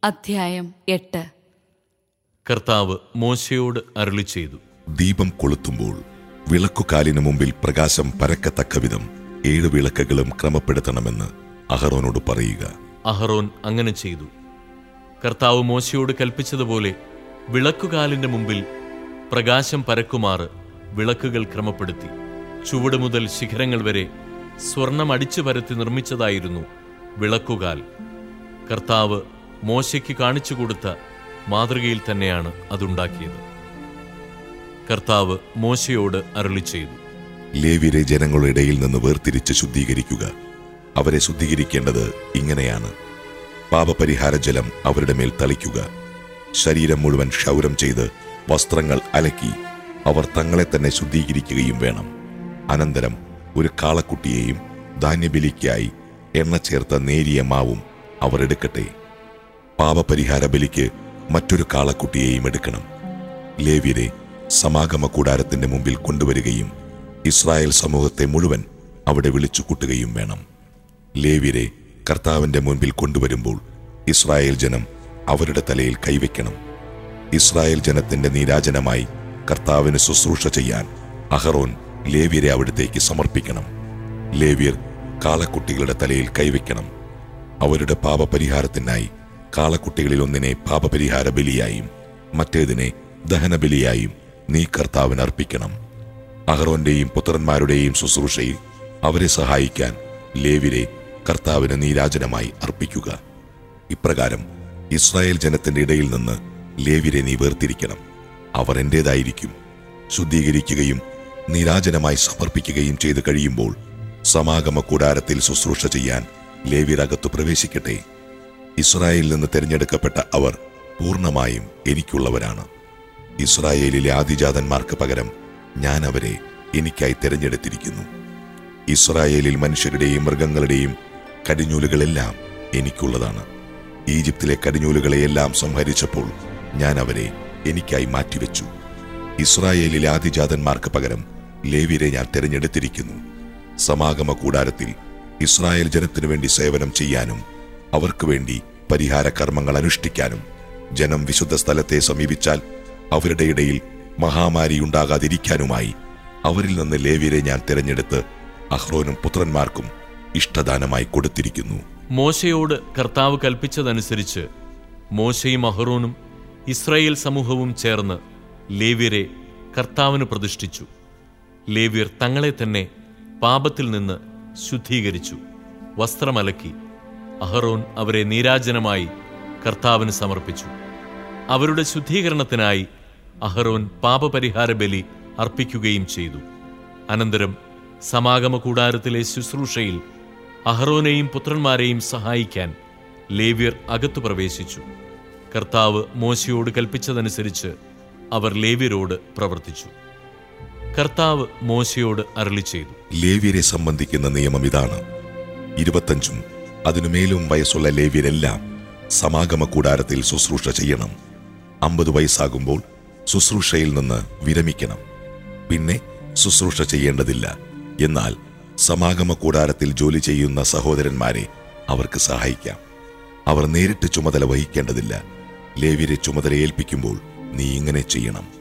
അധ്യായം എട്ട് കർത്താവ് മോശയോട് അരുളി ചെയ്തു ദീപം കൊളുത്തുമ്പോൾ വിളക്കുകാലിന് മുമ്പിൽ പ്രകാശം പരക്കത്തക്കവിധം ഏഴ് വിളക്കുകളും ക്രമപ്പെടുത്തണമെന്ന് അഹറോനോട് പറയുക അഹറോൻ അങ്ങനെ ചെയ്തു കർത്താവ് മോശയോട് കൽപ്പിച്ചതുപോലെ വിളക്കുകാലിന്റെ മുമ്പിൽ പ്രകാശം പരക്കുമാറ് വിളക്കുകൾ ക്രമപ്പെടുത്തി ചുവട് മുതൽ ശിഖരങ്ങൾ വരെ സ്വർണം അടിച്ചു പരത്തി നിർമ്മിച്ചതായിരുന്നു വിളക്കുകാൽ കർത്താവ് മോശയ്ക്ക് കാണിച്ചു കൊടുത്ത മാതൃകയിൽ തന്നെയാണ് അതുണ്ടാക്കിയത് കർത്താവ് മോശയോട് അരുളി ചെയ്തു ലേവ്യരെ ജനങ്ങളുടെ ഇടയിൽ നിന്ന് വേർതിരിച്ച് ശുദ്ധീകരിക്കുക അവരെ ശുദ്ധീകരിക്കേണ്ടത് ഇങ്ങനെയാണ് പാപപരിഹാര ജലം അവരുടെ മേൽ തളിക്കുക ശരീരം മുഴുവൻ ക്ഷൗരം ചെയ്ത് വസ്ത്രങ്ങൾ അലക്കി അവർ തങ്ങളെ തന്നെ ശുദ്ധീകരിക്കുകയും വേണം അനന്തരം ഒരു കാളക്കുട്ടിയെയും ധാന്യബലിക്കായി എണ്ണ ചേർത്ത നേരിയ മാവും അവർ എടുക്കട്ടെ പാപപരിഹാര ബലിക്ക് മറ്റൊരു കാളക്കുട്ടിയെയും എടുക്കണം ലേവ്യരെ സമാഗമ കൂടാരത്തിന്റെ മുമ്പിൽ കൊണ്ടുവരികയും ഇസ്രായേൽ സമൂഹത്തെ മുഴുവൻ അവിടെ വിളിച്ചു കൂട്ടുകയും വേണം ലേവ്യരെ കർത്താവിന്റെ മുൻപിൽ കൊണ്ടുവരുമ്പോൾ ഇസ്രായേൽ ജനം അവരുടെ തലയിൽ കൈവയ്ക്കണം ഇസ്രായേൽ ജനത്തിന്റെ നീരാജനമായി കർത്താവിന് ശുശ്രൂഷ ചെയ്യാൻ അഹറോൻ ലേവ്യരെ അവിടത്തേക്ക് സമർപ്പിക്കണം ലേവ്യർ കാളക്കുട്ടികളുടെ തലയിൽ കൈവയ്ക്കണം അവരുടെ പാപപരിഹാരത്തിനായി കാളക്കുട്ടികളിൽ ഒന്നിനെ പാപപരിഹാര ബലിയായും മറ്റേതിനെ ദഹനബലിയായും നീ കർത്താവിന് അർപ്പിക്കണം അഹറോന്റെയും പുത്രന്മാരുടെയും ശുശ്രൂഷയിൽ അവരെ സഹായിക്കാൻ ലേവിരെ കർത്താവിന് നീരാജനമായി അർപ്പിക്കുക ഇപ്രകാരം ഇസ്രായേൽ ജനത്തിന്റെ ഇടയിൽ നിന്ന് ലേവിരെ നീ വേർതിരിക്കണം അവർ എന്റേതായിരിക്കും ശുദ്ധീകരിക്കുകയും നീരാജനമായി സമർപ്പിക്കുകയും ചെയ്തു കഴിയുമ്പോൾ സമാഗമ കൂടാരത്തിൽ ശുശ്രൂഷ ചെയ്യാൻ ലേവിയരകത്തു പ്രവേശിക്കട്ടെ ഇസ്രായേലിൽ നിന്ന് തിരഞ്ഞെടുക്കപ്പെട്ട അവർ പൂർണ്ണമായും എനിക്കുള്ളവരാണ് ഇസ്രായേലിലെ ആദിജാതന്മാർക്ക് പകരം ഞാൻ അവരെ എനിക്കായി തിരഞ്ഞെടുത്തിരിക്കുന്നു ഇസ്രായേലിൽ മനുഷ്യരുടെയും മൃഗങ്ങളുടെയും കടിഞ്ഞൂലുകളെല്ലാം എനിക്കുള്ളതാണ് ഈജിപ്തിലെ കടിഞ്ഞൂലുകളെയെല്ലാം സംഹരിച്ചപ്പോൾ ഞാൻ അവരെ എനിക്കായി മാറ്റിവെച്ചു ഇസ്രായേലിലെ ആദിജാതന്മാർക്ക് പകരം ലേവിയരെ ഞാൻ തിരഞ്ഞെടുത്തിരിക്കുന്നു സമാഗമ കൂടാരത്തിൽ ഇസ്രായേൽ ജനത്തിനു വേണ്ടി സേവനം ചെയ്യാനും അവർക്ക് വേണ്ടി പരിഹാര കർമ്മങ്ങൾ അനുഷ്ഠിക്കാനും ജനം വിശുദ്ധ സ്ഥലത്തെ സമീപിച്ചാൽ അവരുടെ ഇടയിൽ മഹാമാരിയുണ്ടാകാതിരിക്കാനുമായി അവരിൽ നിന്ന് ലേവ്യരെ ഞാൻ തിരഞ്ഞെടുത്ത് അഹ്റോനും പുത്രന്മാർക്കും ഇഷ്ടദാനമായി കൊടുത്തിരിക്കുന്നു മോശയോട് കർത്താവ് കൽപ്പിച്ചതനുസരിച്ച് മോശയും അഹറോനും ഇസ്രായേൽ സമൂഹവും ചേർന്ന് ലേവ്യരെ കർത്താവിന് പ്രതിഷ്ഠിച്ചു ലേവ്യർ തങ്ങളെ തന്നെ പാപത്തിൽ നിന്ന് ശുദ്ധീകരിച്ചു വസ്ത്രമലക്കി അഹറോൻ അവരെ നീരാജനമായി കർത്താവിന് സമർപ്പിച്ചു അവരുടെ ശുദ്ധീകരണത്തിനായി അഹറോൻ പാപപരിഹാര ബലി അർപ്പിക്കുകയും ചെയ്തു അനന്തരം സമാഗമ കൂടാരത്തിലെ ശുശ്രൂഷയിൽ അഹറോനെയും പുത്രന്മാരെയും സഹായിക്കാൻ ലേവ്യർ അകത്തു പ്രവേശിച്ചു കർത്താവ് മോശയോട് കൽപ്പിച്ചതനുസരിച്ച് അവർ ലേവ്യരോട് പ്രവർത്തിച്ചു കർത്താവ് മോശയോട് അരളി ചെയ്തു ലേവ്യരെ സംബന്ധിക്കുന്ന നിയമം ഇതാണ് ഇരുപത്തഞ്ചും അതിനുമേലും വയസ്സുള്ള ലേവ്യരെല്ലാം സമാഗമ കൂടാരത്തിൽ ശുശ്രൂഷ ചെയ്യണം അമ്പത് വയസ്സാകുമ്പോൾ ശുശ്രൂഷയിൽ നിന്ന് വിരമിക്കണം പിന്നെ ശുശ്രൂഷ ചെയ്യേണ്ടതില്ല എന്നാൽ സമാഗമ കൂടാരത്തിൽ ജോലി ചെയ്യുന്ന സഹോദരന്മാരെ അവർക്ക് സഹായിക്കാം അവർ നേരിട്ട് ചുമതല വഹിക്കേണ്ടതില്ല ലേവ്യരെ ചുമതല ഏൽപ്പിക്കുമ്പോൾ നീ ഇങ്ങനെ ചെയ്യണം